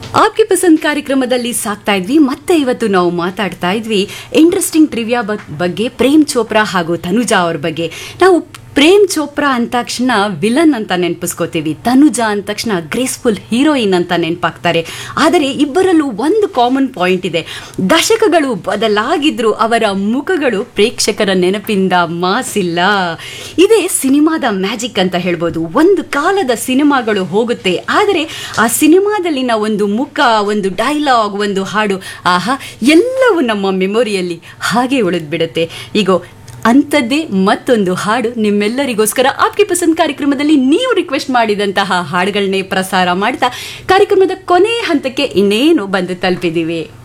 ಆಪ್ಗೆ ಪಸಂದ್ ಕಾರ್ಯಕ್ರಮದಲ್ಲಿ ಸಾಕ್ತಾ ಇದ್ವಿ ಮತ್ತೆ ಇವತ್ತು ನಾವು ಮಾತಾಡ್ತಾ ಇದ್ವಿ ಇಂಟ್ರೆಸ್ಟಿಂಗ್ ಟ್ರಿವಿಯಾ ಬಗ್ಗೆ ಪ್ರೇಮ್ ಚೋಪ್ರಾ ಹಾಗೂ ತನುಜಾ ಅವ್ರ ಬಗ್ಗೆ ನಾವು ಪ್ರೇಮ್ ಚೋಪ್ರಾ ಅಂದ ತಕ್ಷಣ ವಿಲನ್ ಅಂತ ನೆನಪಿಸ್ಕೋತೀವಿ ತನುಜಾ ಅಂದ ತಕ್ಷಣ ಗ್ರೇಸ್ಫುಲ್ ಹೀರೋಯಿನ್ ಅಂತ ನೆನಪಾಗ್ತಾರೆ ಆದರೆ ಇಬ್ಬರಲ್ಲೂ ಒಂದು ಕಾಮನ್ ಪಾಯಿಂಟ್ ಇದೆ ದಶಕಗಳು ಬದಲಾಗಿದ್ರು ಅವರ ಮುಖಗಳು ಪ್ರೇಕ್ಷಕರ ನೆನಪಿಂದ ಮಾಸಿಲ್ಲ ಇದೇ ಸಿನಿಮಾದ ಮ್ಯಾಜಿಕ್ ಅಂತ ಹೇಳ್ಬೋದು ಒಂದು ಕಾಲದ ಸಿನಿಮಾಗಳು ಹೋಗುತ್ತೆ ಆದರೆ ಆ ಸಿನಿಮಾದಲ್ಲಿನ ಒಂದು ಮುಖ ಒಂದು ಡೈಲಾಗ್ ಒಂದು ಹಾಡು ಆಹಾ ಎಲ್ಲವೂ ನಮ್ಮ ಮೆಮೊರಿಯಲ್ಲಿ ಹಾಗೆ ಉಳಿದ್ಬಿಡುತ್ತೆ ಈಗ ಅಂಥದ್ದೇ ಮತ್ತೊಂದು ಹಾಡು ನಿಮ್ಮೆಲ್ಲರಿಗೋಸ್ಕರ ಆಪ್ಗೆ ಪಸಂದ್ ಕಾರ್ಯಕ್ರಮದಲ್ಲಿ ನೀವು ರಿಕ್ವೆಸ್ಟ್ ಮಾಡಿದಂತಹ ಹಾಡುಗಳನ್ನೇ ಪ್ರಸಾರ ಮಾಡ್ತಾ ಕಾರ್ಯಕ್ರಮದ ಕೊನೆ ಹಂತಕ್ಕೆ ಇನ್ನೇನು ಬಂದು ತಲುಪಿದ್ದೀವಿ